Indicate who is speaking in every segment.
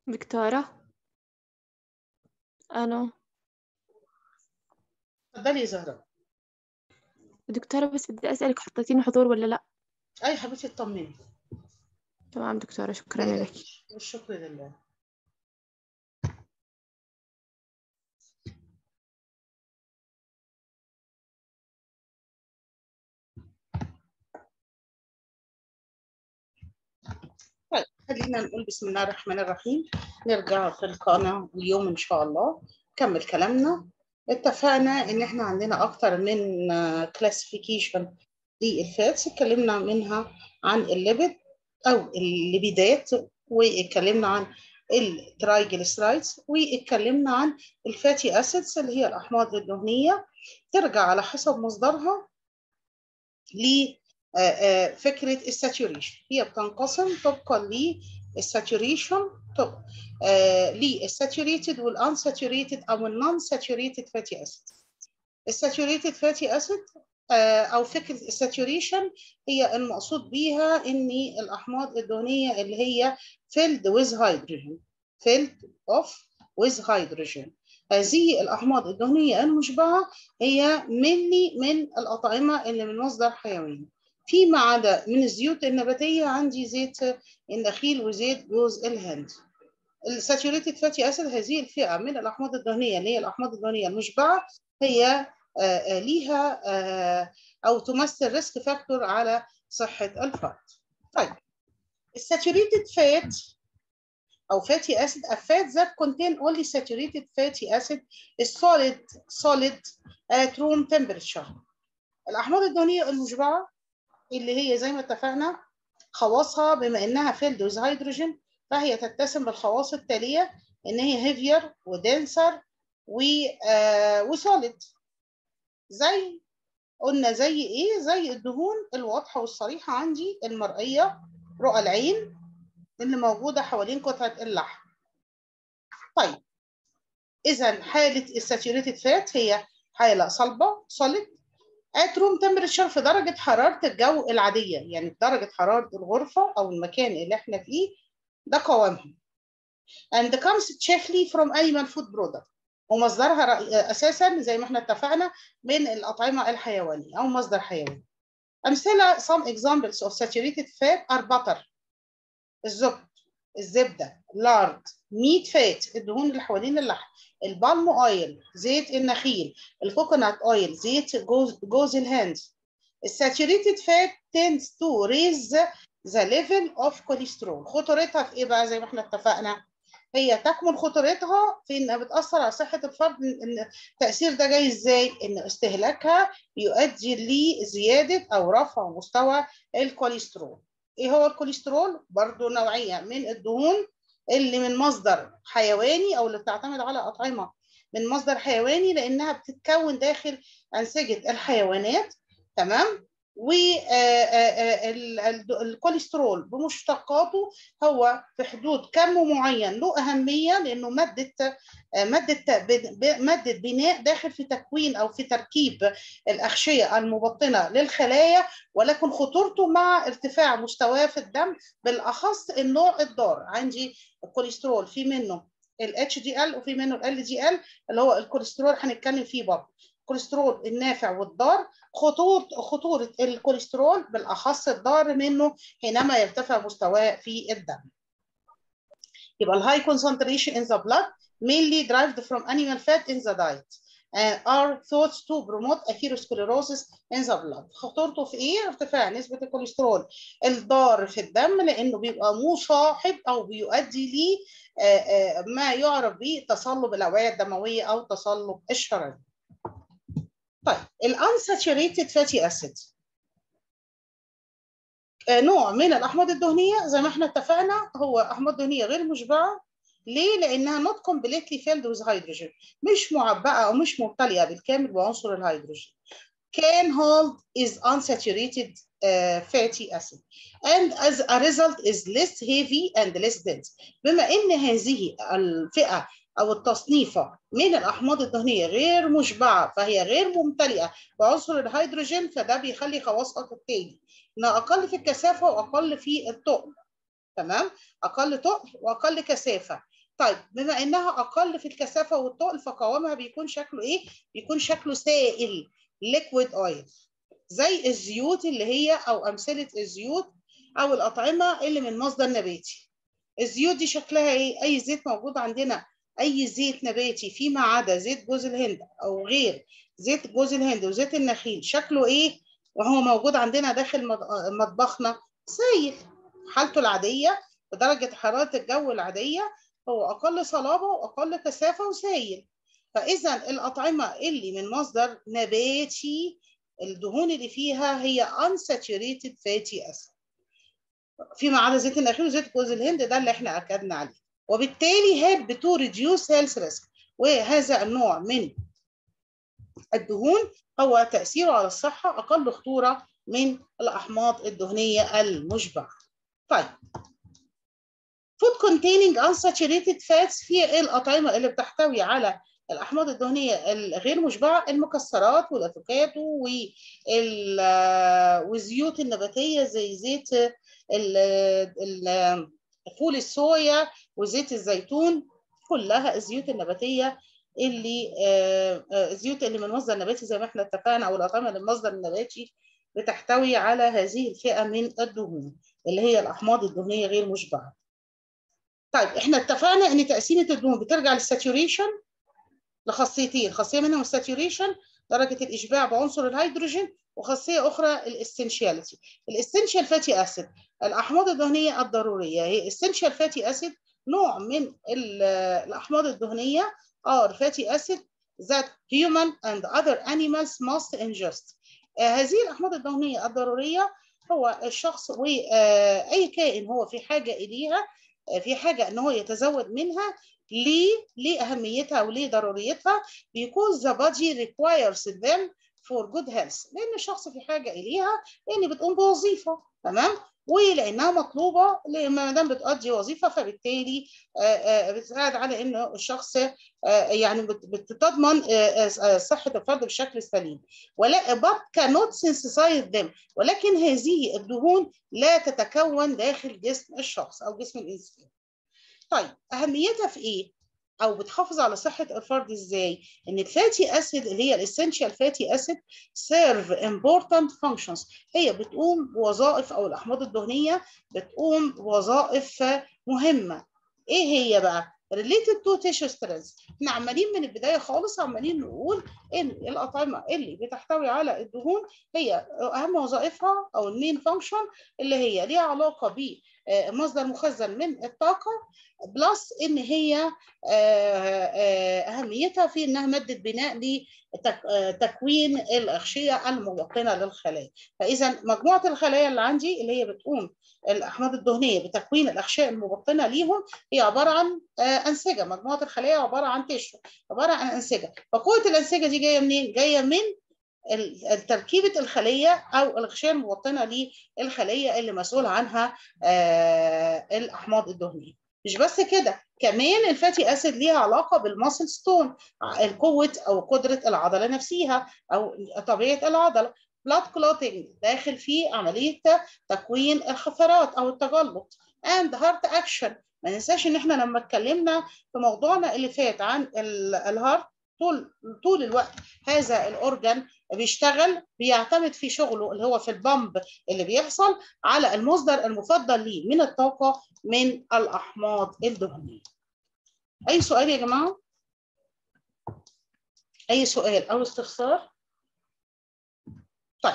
Speaker 1: دكتورة أنا
Speaker 2: اتفضلي يا زهرة
Speaker 1: دكتورة بس بدي أسألك حطيتيني حضور ولا لأ
Speaker 2: أي حبيبتي اطمني
Speaker 1: تمام دكتورة شكرا لك
Speaker 2: والشكر لله طيب خلينا نقول بسم الله الرحمن الرحيم نرجع في القناة اليوم إن شاء الله نكمل كلامنا اتفقنا إن إحنا عندنا أكتر من كلاسيفيكيشن للفاتس اتكلمنا منها عن الليبيد أو الليبيدات واتكلمنا عن الترايجليسرايدز واتكلمنا عن الفاتي اسيدز اللي هي الاحماض الدهنيه ترجع على حسب مصدرها لفكره الساتوريشن هي بتنقسم طبقا للساتوريشن للساتوريتد والانساتوريتد او النون ساتوريتد فاتي اسيد الساتوريتد فاتي اسيد او فكره الساتوريشن هي المقصود بيها ان الاحماض الدهنيه اللي هي filled with hydrogen filled of with hydrogen هذه الاحماض الدهنيه المشبعه هي مني من الاطعمه اللي من مصدر حيواني فيما عدا من الزيوت النباتيه عندي زيت النخيل وزيت جوز الهند الساتوريتد فاتي اسيد هذه الفئه من الاحماض الدهنيه اللي هي الاحماض الدهنيه المشبعه هي ليها او تمثل ريسك فاكتور على صحه الفرد. طيب الساتوريتد فات او fatty acid a fat that contain only saturated fatty acid is solid solid at room temperature. الاحماض الدهنيه المشبعه اللي هي زي ما اتفقنا خواصها بما انها filled with hydrogen فهي تتسم بالخواص التاليه ان هي heavier ودنسر و وسوليد زي قلنا زي ايه زي الدهون الواضحه والصريحه عندي المرئيه رؤى العين اللي موجوده حوالين قطعه اللحم طيب اذا حاله الساتوريتد فات هي حاله صلبه solid at room temperature في درجه حراره الجو العاديه يعني درجه حراره الغرفه او المكان اللي احنا فيه ده قوامها and comes chiefly from animal food product ومصدرها اساسا زي ما احنا اتفقنا من الاطعمه الحيوانيه او مصدر حيواني امثله some examples of saturated fat are butter الزبد الزبده لارد ميت فات الدهون اللي حوالين اللحم البالم اويل زيت النخيل الكوكونات اويل زيت جوز, جوز الهند الساتوريتد فات tends to raise the level of cholesterol خطورتها في ايه بقى زي ما احنا اتفقنا هي تكمن خطورتها في انها بتاثر على صحه الفرد ان التاثير ده جاي ازاي ان استهلاكها يؤدي لزياده او رفع مستوى الكوليسترول ايه هو الكوليسترول برضو نوعيه من الدهون اللي من مصدر حيواني او اللي بتعتمد على اطعمه من مصدر حيواني لانها بتتكون داخل انسجه الحيوانات تمام والكوليسترول بمشتقاته هو في حدود كم معين له أهمية لأنه مادة مادة مادة بناء داخل في تكوين أو في تركيب الأغشية المبطنة للخلايا ولكن خطورته مع ارتفاع مستواه في الدم بالأخص النوع الضار عندي الكوليسترول في منه ال HDL وفي منه ال LDL اللي هو الكوليسترول هنتكلم فيه برضه الكوليسترول النافع والضار خطورة خطورة الكوليسترول بالأخص الضار منه حينما يرتفع مستواه في الدم. يبقى الهاي concentration in the blood mainly derived from animal fat in the diet and are thought to promote atherosclerosis in the blood. خطورته في ايه؟ ارتفاع نسبة الكوليسترول الضار في الدم لأنه بيبقى مصاحب أو بيؤدي ل ما يعرف بتصلب الأوعية الدموية أو تصلب الشرايين. طيب الانساتوريتد فاتي اسيد نوع من الاحماض الدهنيه زي ما احنا اتفقنا هو احماض دهنيه غير مشبعه ليه؟ لانها not completely filled with hydrogen مش معبأه او مش ممتلئه بالكامل بعنصر الهيدروجين. Can hold is unsaturated uh, fatty acid and as a result is less heavy and less dense. بما ان هذه الفئه او التصنيفه من الاحماض الدهنيه غير مشبعه فهي غير ممتلئه بعنصر الهيدروجين فده بيخلي خواصها كالتالي انها اقل في الكثافه واقل في التقل تمام اقل تقل واقل كثافه طيب بما انها اقل في الكثافه والتقل فقوامها بيكون شكله ايه بيكون شكله سائل ليكويد اويل زي الزيوت اللي هي او امثله الزيوت او الاطعمه اللي من مصدر نباتي الزيوت دي شكلها ايه اي زيت موجود عندنا اي زيت نباتي فيما عدا زيت جوز الهند او غير زيت جوز الهند وزيت النخيل شكله ايه وهو موجود عندنا داخل مطبخنا سائل حالته العاديه بدرجه حراره الجو العاديه هو اقل صلابه واقل كثافه وسائل فاذا الاطعمه اللي من مصدر نباتي الدهون اللي فيها هي unsaturated fatty acid فيما عدا زيت النخيل وزيت جوز الهند ده اللي احنا اكدنا عليه وبالتالي help to reduce health risk وهذا النوع من الدهون هو تأثيره على الصحة أقل خطورة من الأحماض الدهنية المشبعة. طيب food containing unsaturated fats في الأطعمة اللي بتحتوي على الأحماض الدهنية الغير مشبعة المكسرات والأفوكادو والزيوت النباتية زي زيت فول الصويا وزيت الزيتون كلها الزيوت النباتية اللي الزيوت اللي من مصدر نباتي زي ما احنا اتفقنا او الاطعمه اللي من مصدر نباتي بتحتوي على هذه الفئه من الدهون اللي هي الاحماض الدهنيه غير مشبعه. طيب احنا اتفقنا ان تقسيمه الدهون بترجع للساتوريشن لخاصيتين، خاصيه منهم الساتوريشن درجه الاشباع بعنصر الهيدروجين وخاصيه اخرى الاستنشياليتي. الاستنشال فاتي اسيد الاحماض الدهنيه الضروريه هي استنشال فاتي اسيد نوع من الاحماض الدهنيه are fatty acid that human and other animals must ingest. آه هذه الأحماض الدهنية الضرورية هو الشخص وأي كائن هو في حاجة إليها في حاجة إن هو يتزود منها ليه لأهميتها وليه ضروريتها because the body requires them for good health لأن الشخص في حاجة إليها لأن بتقوم بوظيفة تمام ولانها مطلوبه ما دام بتؤدي وظيفه فبالتالي بتساعد على ان الشخص يعني بتضمن صحه الفرد بشكل سليم ولا but cannot synthesize them ولكن هذه الدهون لا تتكون داخل جسم الشخص او جسم الانسان طيب اهميتها في ايه او بتحافظ على صحه الفرد ازاي ان الفاتي اسيد اللي هي الاسينشال فاتي اسيد سيرف امبورتنت فانكشنز هي بتقوم بوظائف او الاحماض الدهنيه بتقوم بوظائف مهمه ايه هي بقى related to tissue stress احنا عمالين من البدايه خالص عمالين نقول ان الاطعمه اللي بتحتوي على الدهون هي اهم وظائفها او المين فانكشن اللي هي ليها علاقه بمصدر مخزن من الطاقه بلس ان هي اهميتها في انها ماده بناء لتكوين الاغشيه المبطنه للخلايا فاذا مجموعه الخلايا اللي عندي اللي هي بتقوم الاحماض الدهنيه بتكوين الاغشاء المبطنه ليهم هي عباره عن انسجه مجموعه الخلايا عباره عن تشو عباره عن انسجه فقوه الانسجه دي جايه منين جايه من تركيبه الخليه او الغشاء المبطنه للخليه اللي مسؤول عنها الاحماض الدهنيه مش بس كده كمان الفاتي اسيد ليها علاقه بالماسل ستون القوه او قدره العضله نفسها او طبيعه العضله بلاد كلوتنج داخل في عمليه تكوين الخثرات او التجلط and heart action ما ننساش ان احنا لما اتكلمنا في موضوعنا اللي فات عن الهارت طول طول الوقت هذا الاورجن بيشتغل بيعتمد في شغله اللي هو في البامب اللي بيحصل على المصدر المفضل ليه من الطاقه من الاحماض الدهنيه. اي سؤال يا جماعه؟ اي سؤال او استفسار؟ طيب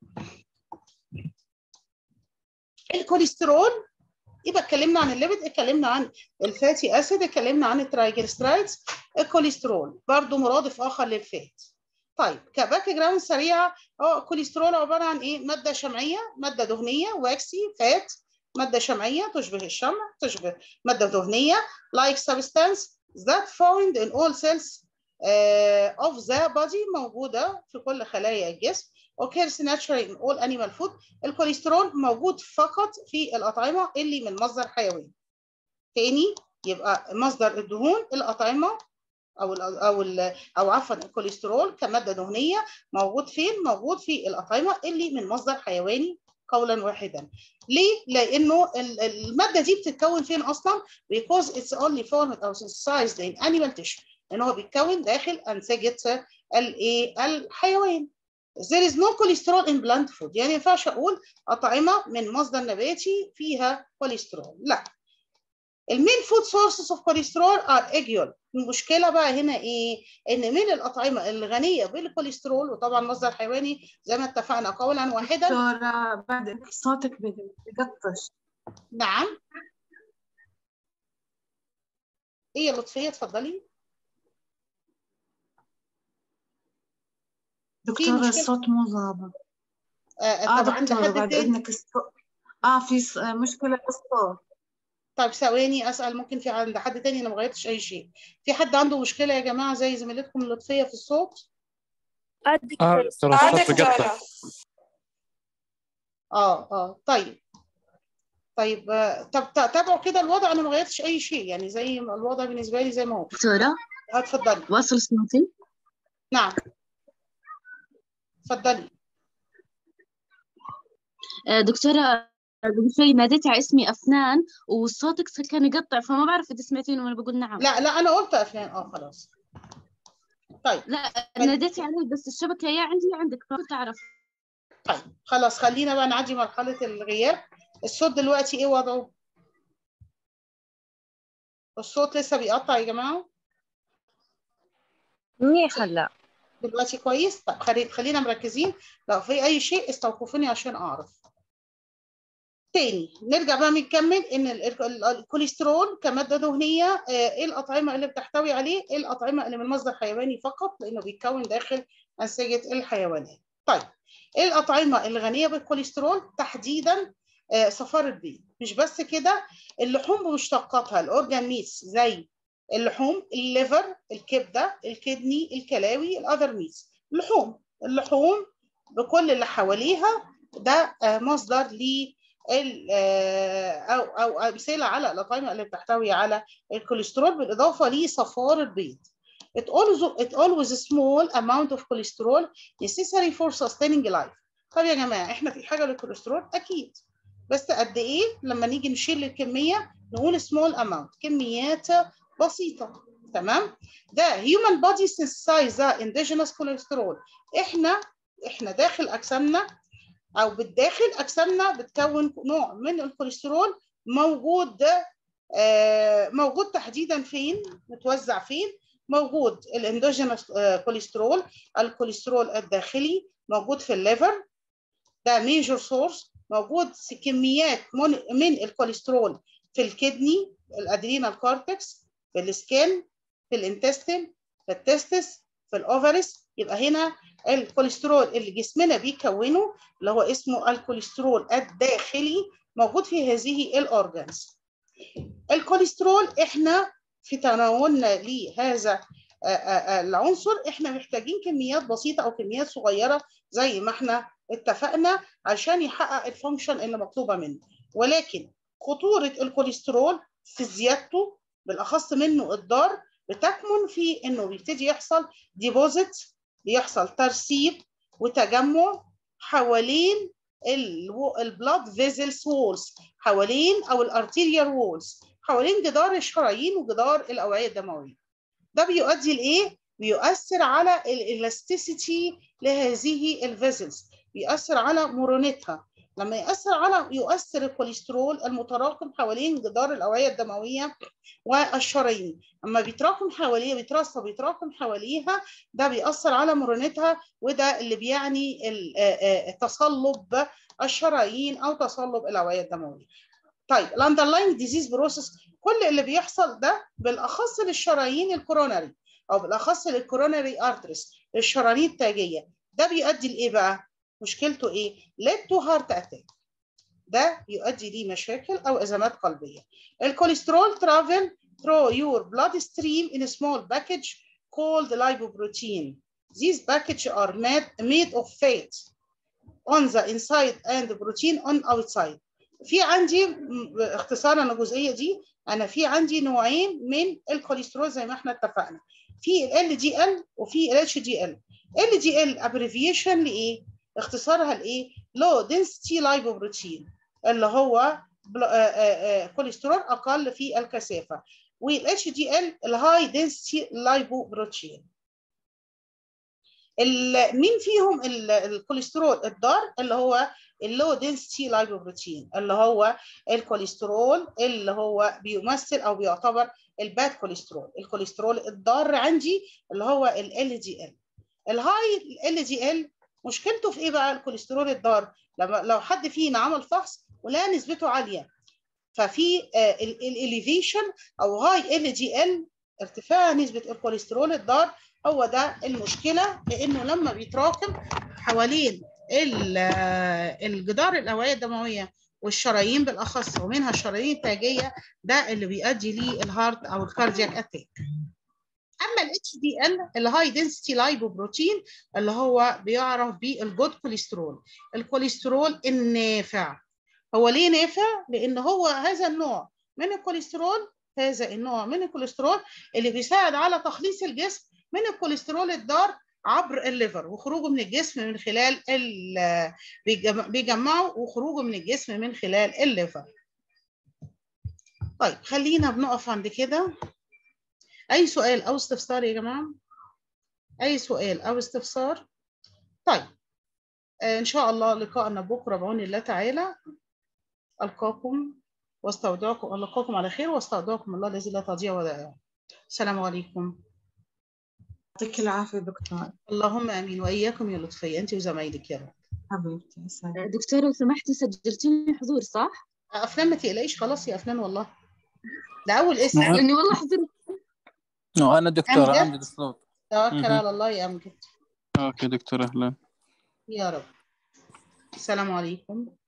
Speaker 2: الكوليسترول يبقى اتكلمنا عن الليبيد اتكلمنا عن الفاتي اسيد اتكلمنا عن الترايجلسترايدز الكوليسترول برضو مرادف اخر للفات طيب كباك جراوند سريعه اه الكوليسترول عباره عن ايه ماده شمعيه ماده دهنيه واكسي فات ماده شمعيه تشبه الشمع تشبه ماده دهنيه like substance that found in all cells uh, of the body موجوده في كل خلايا الجسم occurs naturally in all animal food الكوليسترول موجود فقط في الأطعمة اللي من مصدر حيواني تاني يبقى مصدر الدهون الأطعمة أو ال أو ال أو عفوا الكوليسترول كمادة دهنية موجود فين؟ موجود في الأطعمة اللي من مصدر حيواني قولا واحدا ليه؟ لانه الماده دي بتتكون فين اصلا؟ because it's only formed or synthesized in animal tissue لان هو بيتكون داخل انسجه الايه؟ الحيوان. There is no cholesterol in plant food يعني ما ينفعش اقول اطعمه من مصدر نباتي فيها كوليسترول لا المين فود سورسز اوف كوليسترول ار ايجيول المشكله بقى هنا ايه ان من الاطعمه الغنيه بالكوليسترول وطبعا مصدر حيواني زي ما اتفقنا قولا واحدا
Speaker 3: دكتورة بعد صوتك بيقطش
Speaker 2: نعم ايه يا لطفيه اتفضلي
Speaker 3: دكتورة
Speaker 2: مشكلة.
Speaker 3: الصوت مو ظابط
Speaker 2: آه
Speaker 3: اه
Speaker 2: طب عند
Speaker 3: دكتورة
Speaker 2: حد
Speaker 3: بعد
Speaker 2: تاني
Speaker 3: اذنك الصوت اه في ص- آه، مشكلة بالصوت
Speaker 2: طيب ثواني اسال ممكن في عند حد تاني انا ما غيرتش اي شيء في حد عنده مشكله يا جماعه زي زميلتكم لطفيه في الصوت
Speaker 4: اه
Speaker 5: اه
Speaker 4: دكتور
Speaker 5: دكتورة
Speaker 4: اه
Speaker 5: الصوت بقطع
Speaker 4: دكتورة
Speaker 2: اه اه طيب طيب آه، طب تا- تابعوا كده الوضع انا ما غيرتش اي شيء يعني زي ما الوضع بالنسبه لي زي ما هو
Speaker 6: دكتورة
Speaker 2: آه، اتفضلي
Speaker 6: واصل صوتي
Speaker 2: نعم اتفضلي
Speaker 6: آه، دكتورة قبل شوي ناديت على اسمي أفنان وصوتك كان يقطع فما بعرف إذا سمعتيني وأنا بقول نعم
Speaker 2: لا لا انا قلت افلام اه خلاص طيب
Speaker 6: لا ناديتي عليه بس الشبكة يا عندي يا عندك فكنت أعرف
Speaker 2: طيب خلاص خلينا بقى نعدي مرحله الغياب الصوت دلوقتي ايه وضعه الصوت لسه بيقطع يا جماعه
Speaker 4: منيح هلا
Speaker 2: دلوقتي كويس طب خلي- خلينا مركزين لو في اي شيء استوقفوني عشان اعرف تاني نرجع بقى نكمل ان ال- ال- الكوليسترول كماده دهنيه آه، ايه الاطعمه اللي بتحتوي عليه ايه الاطعمه اللي من مصدر حيواني فقط لانه بيتكون داخل انسجه الحيوانات طيب ايه الاطعمه الغنيه بالكوليسترول تحديدا آه، صفار البيض مش بس كده اللحوم بمشتقاتها الاورجان ميتس زي اللحوم الليفر الكبده الكدني الكلاوي الاذر ميتس اللحوم اللحوم بكل اللي حواليها ده آه، مصدر ل ال- آه، او او امثله على الاطعمه اللي بتحتوي على الكوليسترول بالاضافه لصفار البيض. It always it always small amount of cholesterol necessary for sustaining life. طب يا جماعه احنا في حاجه للكوليسترول اكيد بس قد ايه لما نيجي نشيل الكميه نقول small amount كميات بسيطه تمام ده human body synthesize the endogenous cholesterol احنا احنا داخل اجسامنا او بالداخل اجسامنا بتكون نوع من الكوليسترول موجود آه، موجود تحديدا فين متوزع فين موجود الاندوجينوس كوليسترول الكوليسترول الداخلي موجود في الليفر ده ميجور سورس موجود في كميات من من الكوليسترول في الكدني الادرينال كورتكس في السكين في الانتستين في التستس في الاوفرس يبقى هنا الكوليسترول اللي جسمنا بيكونه اللي هو اسمه الكوليسترول الداخلي موجود في هذه الاورجانز الكوليسترول احنا في تناولنا لهذا آه، آه، آه، العنصر احنا محتاجين كميات بسيطه او كميات صغيره زي ما احنا اتفقنا عشان يحقق الفانكشن اللي مطلوبه منه ولكن خطوره الكوليسترول في زيادته بالاخص منه الضار بتكمن في انه بيبتدي يحصل ديبوزيت بيحصل ترسيب وتجمع حوالين البلاد فيزلز وولز حوالين او الارتيريال وولز حوالين جدار الشرايين وجدار الاوعيه الدمويه ده بيؤدي لايه بيؤثر على الالاستيسيتي لهذه الفيزلز بيؤثر على مرونتها لما يؤثر على يؤثر الكوليسترول المتراكم حوالين جدار الاوعيه الدمويه والشرايين اما بيتراكم حواليها بيترسب بيتراكم حواليها ده بيأثر على مرونتها وده اللي بيعني ال- آه، آه، تصلب الشرايين او تصلب الاوعيه الدمويه طيب الاندرلاين ديزيز بروسيس كل اللي بيحصل ده بالاخص للشرايين الكوروناري او بالاخص للكوروناري ارتريس الشرايين التاجيه ده بيؤدي لايه بقى مشكلته ايه ليد تو هارت اتاك ده يؤدي لمشاكل او ازمات قلبيه الكوليسترول ترافل through your bloodstream in a small package called lipoprotein these packages are made, made of fat on the inside and protein on outside في عندي م- اختصارا الجزئيه دي انا في عندي نوعين من الكوليسترول زي ما احنا اتفقنا في ال LDL وفي ال HDL LDL abbreviation لايه اختصارها لايه low density lipoprotein اللي هو بل- آه، آه، آه، كوليسترول اقل في الكثافه والاتش دي ال الهاي دنسيتي لايبوبروتين ال- مين فيهم ال- الكوليسترول الضار اللي هو اللو دنسيتي لايبوبروتين اللي هو الكوليسترول اللي هو بيمثل او بيعتبر الباد كوليسترول الكوليسترول الضار عندي اللي هو ال دي ال الهاي ال دي ال مشكلته في ايه بقى الكوليسترول الضار لما لو حد فينا عمل فحص ولقى نسبته عاليه ففي الاليفيشن او هاي ال دي ال ارتفاع نسبه الكوليسترول الضار هو ده المشكله لانه لما بيتراكم حوالين ال- آه، الجدار الاوعيه الدمويه والشرايين بالاخص ومنها الشرايين التاجيه ده اللي بيؤدي للهارت او الكاردياك اتاك اما الاتش دي ال الهاي دنسيتي لايبوبروتين اللي هو بيعرف بالجود كوليسترول الكوليسترول النافع هو ليه نافع لان هو هذا النوع من الكوليسترول هذا النوع من الكوليسترول اللي بيساعد على تخليص الجسم من الكوليسترول الضار عبر الليفر وخروجه من الجسم من خلال ال- بيجم- بيجمعه وخروجه من الجسم من خلال الليفر طيب خلينا بنقف عند كده اي سؤال او استفسار يا جماعه اي سؤال او استفسار طيب آه، ان شاء الله لقاءنا بكره بعون الله تعالى القاكم واستودعكم القاكم على خير واستودعكم الله الذي لا تضيع ودائعه السلام عليكم
Speaker 3: يعطيك العافية دكتور
Speaker 2: اللهم امين واياكم يا لطفي انت وزمايلك يا رب
Speaker 3: حبيبتي يسعدك.
Speaker 6: دكتورة لو سمحتي سجلتيني حضور صح؟
Speaker 2: افنان ما تقلقيش خلاص يا افنان والله ده اول اسم
Speaker 4: نعم.
Speaker 6: لأني والله حضرت
Speaker 4: وأنا دكتورة
Speaker 2: أمجد؟
Speaker 4: أمجد الصوت
Speaker 2: توكل
Speaker 4: مهم.
Speaker 2: على الله يا امجد
Speaker 4: أوكي دكتورة أهلا
Speaker 2: يا رب السلام عليكم